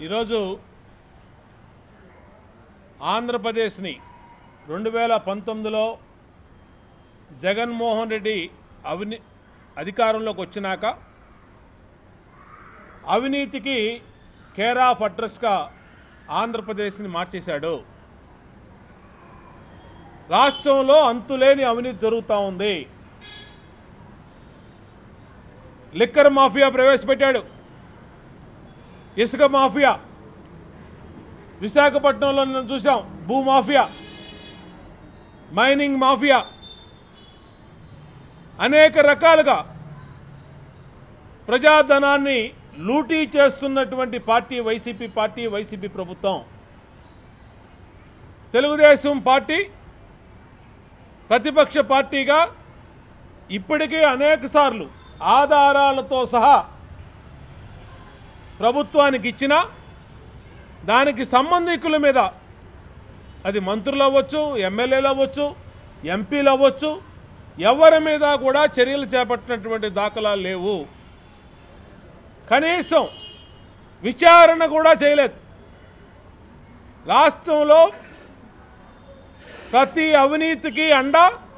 ఈరోజు ఆంధ్రప్రదేశ్ని రెండు వేల పంతొమ్మిదిలో జగన్మోహన్ రెడ్డి అవిని అధికారంలోకి వచ్చినాక అవినీతికి కేర్ ఆఫ్ అడ్రస్గా ఆంధ్రప్రదేశ్ని మార్చేశాడు రాష్ట్రంలో అంతులేని అవినీతి జరుగుతూ ఉంది లిక్కర్ మాఫియా ప్రవేశపెట్టాడు ఇసుక మాఫియా విశాఖపట్నంలో మనం చూసాం భూ మాఫియా మైనింగ్ మాఫియా అనేక రకాలుగా ప్రజాధనాన్ని లూటీ చేస్తున్నటువంటి పార్టీ వైసీపీ పార్టీ వైసీపీ ప్రభుత్వం తెలుగుదేశం పార్టీ ప్రతిపక్ష పార్టీగా ఇప్పటికే అనేక సార్లు ఆధారాలతో సహా ప్రభుత్వానికి ఇచ్చిన దానికి సంబంధికుల మీద అది మంత్రులు అవ్వచ్చు ఎమ్మెల్యేలు అవ్వచ్చు ఎంపీలు అవ్వచ్చు ఎవరి మీద కూడా చర్యలు చేపట్టినటువంటి దాఖలాలు లేవు కనీసం విచారణ కూడా చేయలేదు రాష్ట్రంలో ప్రతి అవినీతికి అండ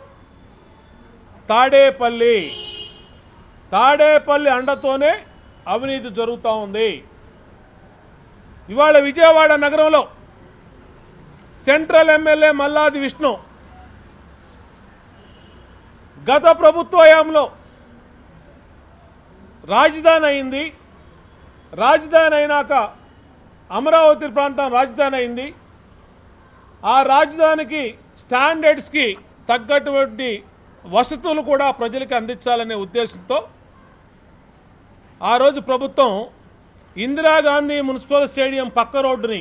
తాడేపల్లి తాడేపల్లి అండతోనే అవినీతి జరుగుతూ ఉంది ఇవాళ విజయవాడ నగరంలో సెంట్రల్ ఎమ్మెల్యే మల్లాది విష్ణు గత ప్రభుత్వ హయాంలో రాజధాని అయింది రాజధాని అయినాక అమరావతి ప్రాంతం రాజధాని అయింది ఆ రాజధానికి స్టాండర్డ్స్కి తగ్గటువంటి వసతులు కూడా ప్రజలకు అందించాలనే ఉద్దేశంతో ఆ రోజు ప్రభుత్వం ఇందిరాగాంధీ మున్సిపల్ స్టేడియం పక్క రోడ్డుని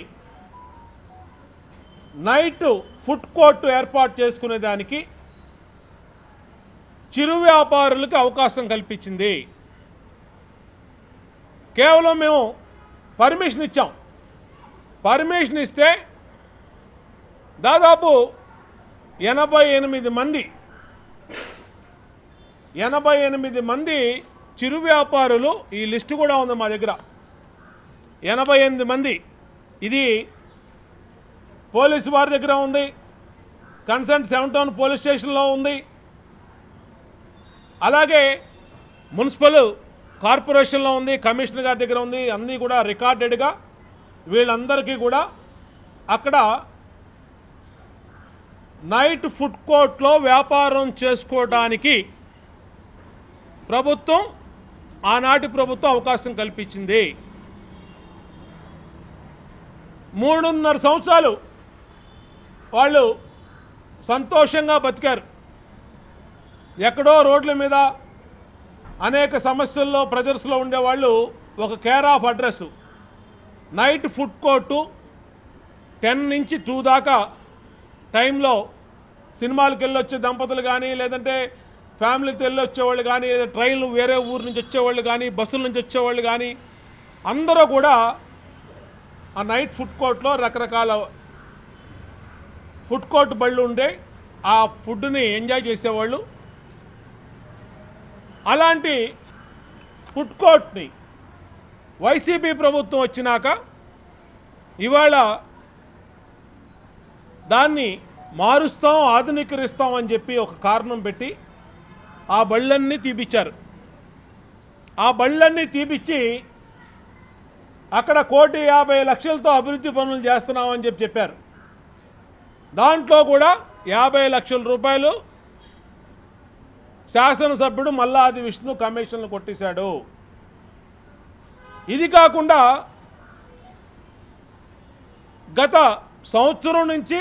నైట్ ఫుడ్ కోర్టు ఏర్పాటు చేసుకునే దానికి చిరు వ్యాపారులకు అవకాశం కల్పించింది కేవలం మేము పర్మిషన్ ఇచ్చాం పర్మిషన్ ఇస్తే దాదాపు ఎనభై ఎనిమిది మంది ఎనభై ఎనిమిది మంది చిరు వ్యాపారులు ఈ లిస్టు కూడా ఉంది మా దగ్గర ఎనభై ఎనిమిది మంది ఇది పోలీసు వారి దగ్గర ఉంది కన్సర్న్ సెవెన్ టౌన్ పోలీస్ స్టేషన్లో ఉంది అలాగే మున్సిపల్ కార్పొరేషన్లో ఉంది కమిషనర్ గారి దగ్గర ఉంది అన్నీ కూడా రికార్డెడ్గా వీళ్ళందరికీ కూడా అక్కడ నైట్ ఫుడ్ కోర్ట్లో వ్యాపారం చేసుకోవడానికి ప్రభుత్వం ఆనాటి ప్రభుత్వం అవకాశం కల్పించింది మూడున్నర సంవత్సరాలు వాళ్ళు సంతోషంగా బతికారు ఎక్కడో రోడ్ల మీద అనేక సమస్యల్లో ప్రజర్స్లో ఉండేవాళ్ళు ఒక care of address night food court ten నుంచి టూ దాకా టైంలో సినిమాలకు వెళ్ళి వచ్చే దంపతులు కానీ లేదంటే ఫ్యామిలీతో వెళ్ళి వచ్చేవాళ్ళు కానీ లేదా ట్రైన్లు వేరే ఊరు నుంచి వచ్చేవాళ్ళు కానీ బస్సుల నుంచి వచ్చేవాళ్ళు కానీ అందరూ కూడా ఆ నైట్ ఫుడ్ కోర్ట్లో రకరకాల ఫుడ్ కోర్ట్ బళ్ళు ఉండే ఆ ఫుడ్ని ఎంజాయ్ చేసేవాళ్ళు అలాంటి ఫుడ్ కోర్ట్ని వైసీపీ ప్రభుత్వం వచ్చినాక ఇవాళ దాన్ని మారుస్తాం ఆధునీకరిస్తాం అని చెప్పి ఒక కారణం పెట్టి ఆ బళ్ళన్నీ తీపిచ్చారు ఆ బళ్ళన్నీ తీపిచ్చి అక్కడ కోటి యాభై లక్షలతో అభివృద్ధి పనులు చేస్తున్నామని చెప్పి చెప్పారు దాంట్లో కూడా యాభై లక్షల రూపాయలు శాసనసభ్యుడు మల్లాది విష్ణు కమిషన్లు కొట్టేశాడు ఇది కాకుండా గత సంవత్సరం నుంచి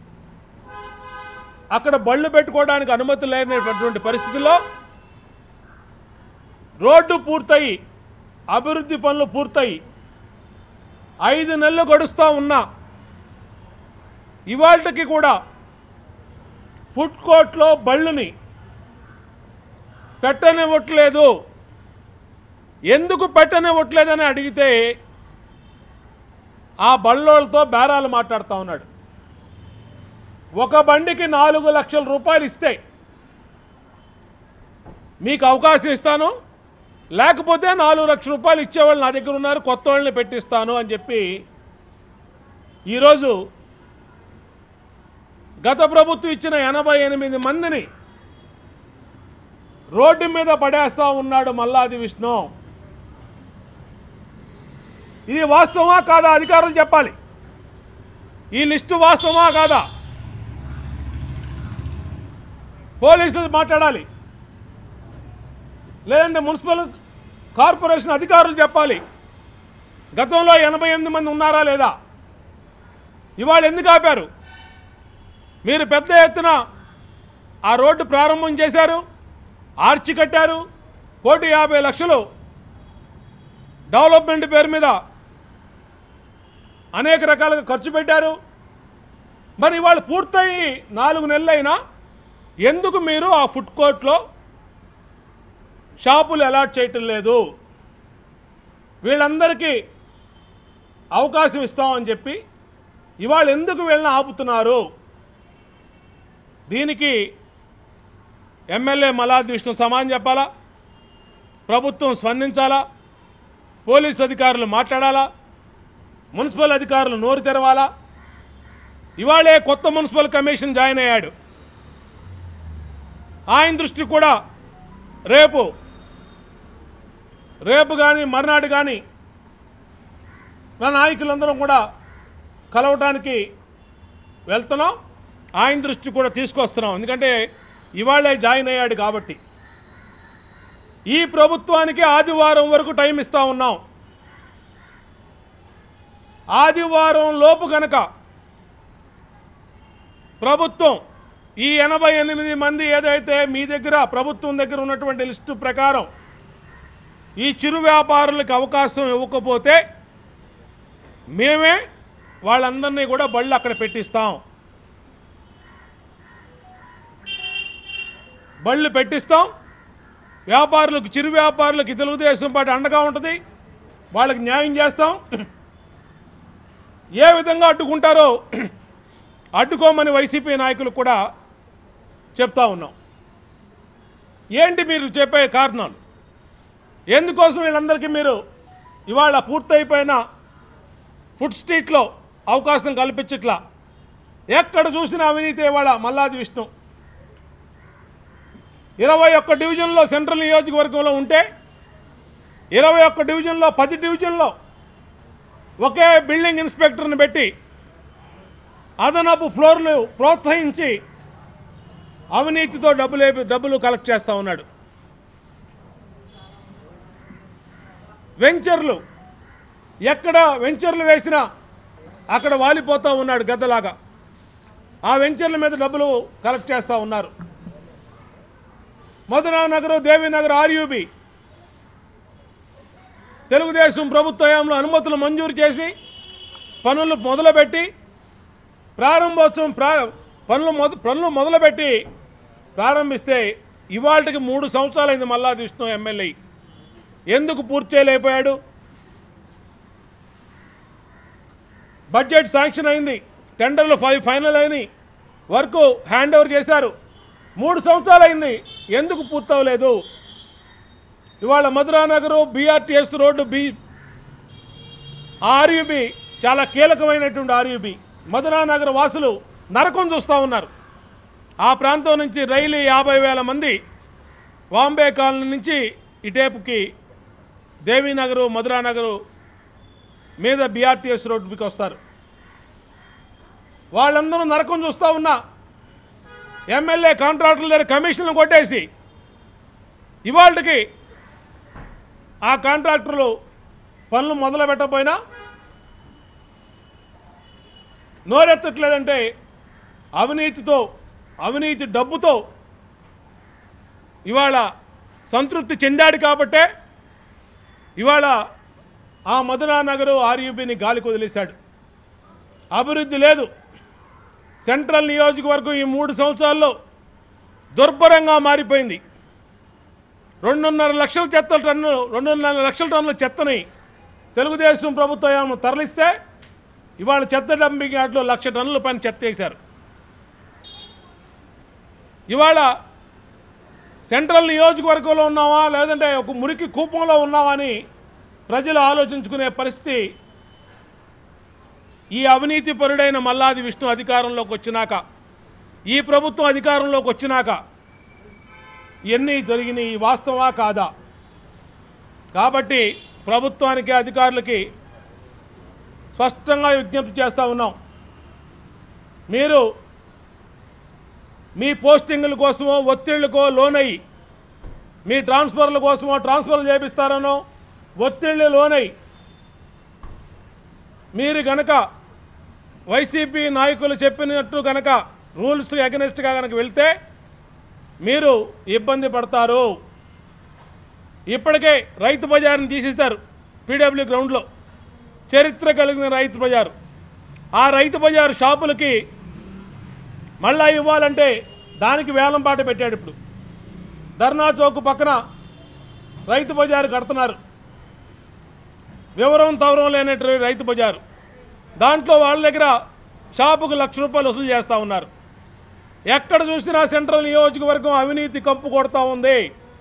అక్కడ బళ్ళు పెట్టుకోవడానికి అనుమతి లేనటువంటి పరిస్థితుల్లో రోడ్డు పూర్తయి అభివృద్ధి పనులు పూర్తయి ఐదు నెలలు గడుస్తూ ఉన్నా ఇవాళకి కూడా ఫుడ్ కోర్ట్లో బళ్ళుని పెట్టనివ్వట్లేదు ఎందుకు పెట్టనివ్వట్లేదని అడిగితే ఆ బళ్ళోళ్ళతో బేరాలు మాట్లాడుతూ ఉన్నాడు ఒక బండికి నాలుగు లక్షల రూపాయలు ఇస్తే మీకు అవకాశం ఇస్తాను లేకపోతే నాలుగు లక్షల రూపాయలు ఇచ్చేవాళ్ళు నా దగ్గర ఉన్నారు కొత్త వాళ్ళని పెట్టిస్తాను అని చెప్పి ఈరోజు గత ప్రభుత్వం ఇచ్చిన ఎనభై ఎనిమిది మందిని రోడ్డు మీద పడేస్తా ఉన్నాడు మల్లాది విష్ణు ఇది వాస్తవమా కాదా అధికారులు చెప్పాలి ఈ లిస్టు వాస్తవమా కాదా పోలీసులు మాట్లాడాలి లేదంటే మున్సిపల్ కార్పొరేషన్ అధికారులు చెప్పాలి గతంలో ఎనభై ఎనిమిది మంది ఉన్నారా లేదా ఇవాళ ఎందుకు ఆపారు మీరు పెద్ద ఎత్తున ఆ రోడ్డు ప్రారంభం చేశారు ఆర్చి కట్టారు కోటి యాభై లక్షలు డెవలప్మెంట్ పేరు మీద అనేక రకాలుగా ఖర్చు పెట్టారు మరి ఇవాళ పూర్తయి నాలుగు నెలలైనా ఎందుకు మీరు ఆ ఫుడ్ కోర్ట్లో షాపులు అలాట్ చేయటం లేదు వీళ్ళందరికీ అవకాశం ఇస్తామని చెప్పి ఇవాళ ఎందుకు వీళ్ళని ఆపుతున్నారు దీనికి ఎమ్మెల్యే మలాది విష్ణు సమానం చెప్పాలా ప్రభుత్వం స్పందించాలా పోలీస్ అధికారులు మాట్లాడాలా మున్సిపల్ అధికారులు నోరు తెరవాలా ఇవాళే కొత్త మున్సిపల్ కమిషన్ జాయిన్ అయ్యాడు ఆయన దృష్టి కూడా రేపు రేపు కానీ మర్నాడు కానీ మన నాయకులందరం కూడా కలవటానికి వెళ్తున్నాం ఆయన దృష్టి కూడా తీసుకొస్తున్నాం ఎందుకంటే ఇవాళే జాయిన్ అయ్యాడు కాబట్టి ఈ ప్రభుత్వానికి ఆదివారం వరకు టైం ఇస్తా ఉన్నాం ఆదివారం లోపు గనక ప్రభుత్వం ఈ ఎనభై ఎనిమిది మంది ఏదైతే మీ దగ్గర ప్రభుత్వం దగ్గర ఉన్నటువంటి లిస్టు ప్రకారం ఈ చిరు వ్యాపారులకు అవకాశం ఇవ్వకపోతే మేమే వాళ్ళందరినీ కూడా బళ్ళు అక్కడ పెట్టిస్తాం బళ్ళు పెట్టిస్తాం వ్యాపారులకు చిరు వ్యాపారులకు తెలుగుదేశం పార్టీ అండగా ఉంటుంది వాళ్ళకి న్యాయం చేస్తాం ఏ విధంగా అడ్డుకుంటారో అడ్డుకోమని వైసీపీ నాయకులు కూడా చెప్తా ఉన్నాం ఏంటి మీరు చెప్పే కారణాలు ఎందుకోసం వీళ్ళందరికీ మీరు ఇవాళ పూర్తయిపోయిన ఫుడ్ స్ట్రీట్లో అవకాశం కల్పించట్లా ఎక్కడ చూసినా అవినీతి ఇవాళ మల్లాది విష్ణు ఇరవై ఒక్క డివిజన్లో సెంట్రల్ నియోజకవర్గంలో ఉంటే ఇరవై ఒక్క డివిజన్లో పది డివిజన్లో ఒకే బిల్డింగ్ ఇన్స్పెక్టర్ని పెట్టి అదనపు ఫ్లోర్లు ప్రోత్సహించి అవినీతితో డబ్బులు డబ్బులు కలెక్ట్ చేస్తూ ఉన్నాడు వెంచర్లు ఎక్కడ వెంచర్లు వేసినా అక్కడ వాలిపోతూ ఉన్నాడు గద్దలాగా ఆ వెంచర్ల మీద డబ్బులు కలెక్ట్ చేస్తూ ఉన్నారు మధురా నగరు దేవీనగర్ ఆర్యూబి తెలుగుదేశం ప్రభుత్వ హయాంలో అనుమతులు మంజూరు చేసి పనులు మొదలుపెట్టి ప్రారంభోత్సవం ప్రా పనులు మొద పనులు మొదలుపెట్టి ప్రారంభిస్తే ఇవాళకి మూడు సంవత్సరాలైంది మల్లాది విష్ణు ఎమ్మెల్యే ఎందుకు పూర్తి చేయలేకపోయాడు బడ్జెట్ శాంక్షన్ అయింది టెండర్లు ఫై ఫైనల్ అయినాయి వర్క్ హ్యాండ్ ఓవర్ చేశారు మూడు సంవత్సరాలు అయింది ఎందుకు పూర్తవలేదు ఇవాళ Madhura Nagar BRTS road B RUB చాలా కీలకమైనటువంటి ఆర్యుబి మధురా నగర్ వాసులు నరకం చూస్తూ ఉన్నారు ఆ ప్రాంతం నుంచి రైలు యాభై వేల మంది బాంబే కాలనీ నుంచి ఇటేపుకి దేవీనగరు మధురా నగరు మీద బీఆర్టీఎస్ రోడ్డుకి వస్తారు వాళ్ళందరూ నరకం చూస్తూ ఉన్నా ఎమ్మెల్యే కాంట్రాక్టుల దగ్గర కమిషన్లు కొట్టేసి ఇవాళకి ఆ కాంట్రాక్టర్లు పనులు మొదలు పెట్టకపోయినా నోరెత్తట్లేదంటే అవినీతితో అవినీతి డబ్బుతో ఇవాళ సంతృప్తి చెందాడు కాబట్టే ఇవాళ ఆ మధురా నగరు ఆర్యూబీని గాలికి వదిలేశాడు అభివృద్ధి లేదు సెంట్రల్ నియోజకవర్గం ఈ మూడు సంవత్సరాల్లో దుర్భరంగా మారిపోయింది రెండున్నర లక్షల చెత్త టన్ను రెండున్నర లక్షల టన్నుల చెత్తని తెలుగుదేశం ప్రభుత్వం తరలిస్తే ఇవాళ చెత్త డంపింగ్ యార్డ్లో లక్ష టన్నుల పైన చెత్త వేశారు ఇవాళ సెంట్రల్ నియోజకవర్గంలో ఉన్నావా లేదంటే ఒక మురికి కూపంలో ఉన్నావా అని ప్రజలు ఆలోచించుకునే పరిస్థితి ఈ అవినీతి పరుడైన మల్లాది విష్ణు అధికారంలోకి వచ్చినాక ఈ ప్రభుత్వం అధికారంలోకి వచ్చినాక ఇవన్నీ జరిగినాయి ఈ వాస్తవా కాదా కాబట్టి ప్రభుత్వానికి అధికారులకి స్పష్టంగా విజ్ఞప్తి చేస్తూ ఉన్నాం మీరు మీ పోస్టింగుల కోసమో ఒత్తిళ్లకో లోనయ్యి మీ ట్రాన్స్ఫర్ల కోసమో ట్రాన్స్ఫర్లు చేపిస్తారనో ఒత్తిళ్ళు లోనై మీరు గనక వైసీపీ నాయకులు చెప్పినట్టు గనక రూల్స్ అగెనిస్ట్గా కనుక వెళ్తే మీరు ఇబ్బంది పడతారు ఇప్పటికే రైతు బజార్ని తీసేశారు పీడబ్ల్యూ గ్రౌండ్లో చరిత్ర కలిగిన రైతు బజారు ఆ రైతు బజారు షాపులకి మళ్ళా ఇవ్వాలంటే దానికి వేలం పాట పెట్టాడు ఇప్పుడు ధర్నా చౌక్ పక్కన రైతు బజారు కడుతున్నారు వివరం తవరం లేనటువంటి రైతు బజారు దాంట్లో వాళ్ళ దగ్గర షాపుకు లక్ష రూపాయలు వసూలు చేస్తూ ఉన్నారు ఎక్కడ చూసినా సెంట్రల్ నియోజకవర్గం అవినీతి కంపు కొడతా ఉంది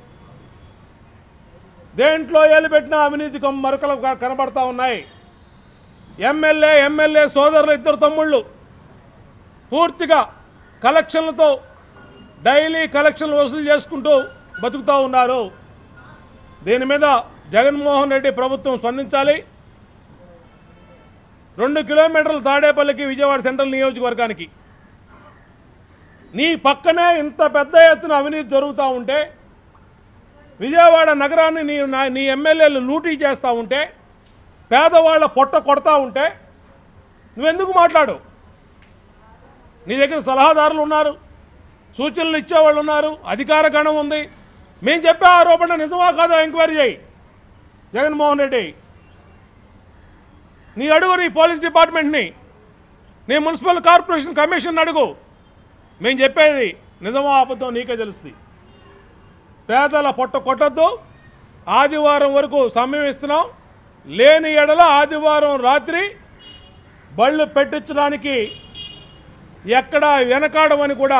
దేంట్లో ఏలు పెట్టినా అవినీతి కంపు మరకలు క- కనబడతా ఉన్నాయి ఎమ్మెల్యే ఎమ్మెల్యే సోదరులు ఇద్దరు తమ్ముళ్ళు పూర్తిగా కలెక్షన్లతో డైలీ కలెక్షన్లు వసూలు చేసుకుంటూ బతుకుతూ ఉన్నారు దీని మీద జగన్మోహన్ రెడ్డి ప్రభుత్వం స్పందించాలి రెండు కిలోమీటర్లు తాడేపల్లికి విజయవాడ సెంట్రల్ నియోజకవర్గానికి నీ పక్కనే ఇంత పెద్ద ఎత్తున అవినీతి జరుగుతూ ఉంటే విజయవాడ నగరాన్ని నీ నా- నీ ఎమ్మెల్యేలు లూటీ చేస్తూ ఉంటే పేదవాళ్ళ పొట్ట కొడతా ఉంటే నువ్వెందుకు మాట్లాడు నీ దగ్గర సలహాదారులు ఉన్నారు సూచనలు ఇచ్చేవాళ్ళు ఉన్నారు అధికార గణం ఉంది మేము చెప్పే ఆరోపణ నిజమా కాదా ఎంక్వైరీ చేయి జగన్మోహన్ రెడ్డి నీ అడుగు నీ పోలీస్ డిపార్ట్మెంట్ని నీ మున్సిపల్ కార్పొరేషన్ కమిషన్ అడుగు మేము చెప్పేది నిజమో అబద్ధం నీకే తెలుస్తుంది పేదల పొట్ట కొట్టద్దు ఆదివారం వరకు సమయం ఇస్తున్నాం లేని ఎడల ఆదివారం రాత్రి బళ్ళు పెట్టించడానికి ఎక్కడ వెనకాడమని కూడా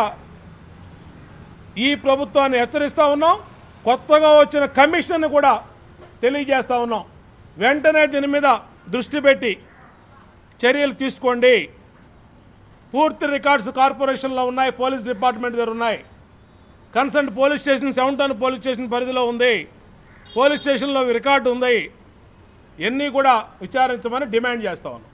ఈ ప్రభుత్వాన్ని హెచ్చరిస్తూ ఉన్నాం కొత్తగా వచ్చిన కమిషన్ కూడా తెలియజేస్తూ ఉన్నాం వెంటనే దీని మీద దృష్టి పెట్టి చర్యలు తీసుకోండి పూర్తి రికార్డ్స్ కార్పొరేషన్లో ఉన్నాయి పోలీస్ డిపార్ట్మెంట్ దగ్గర ఉన్నాయి concern police station seven town police station పరిధిలో ఉంది పోలీస్ స్టేషన్లో రికార్డు ఉంది ఇవన్నీ కూడా విచారించమని డిమాండ్ చేస్తా ఉన్నాం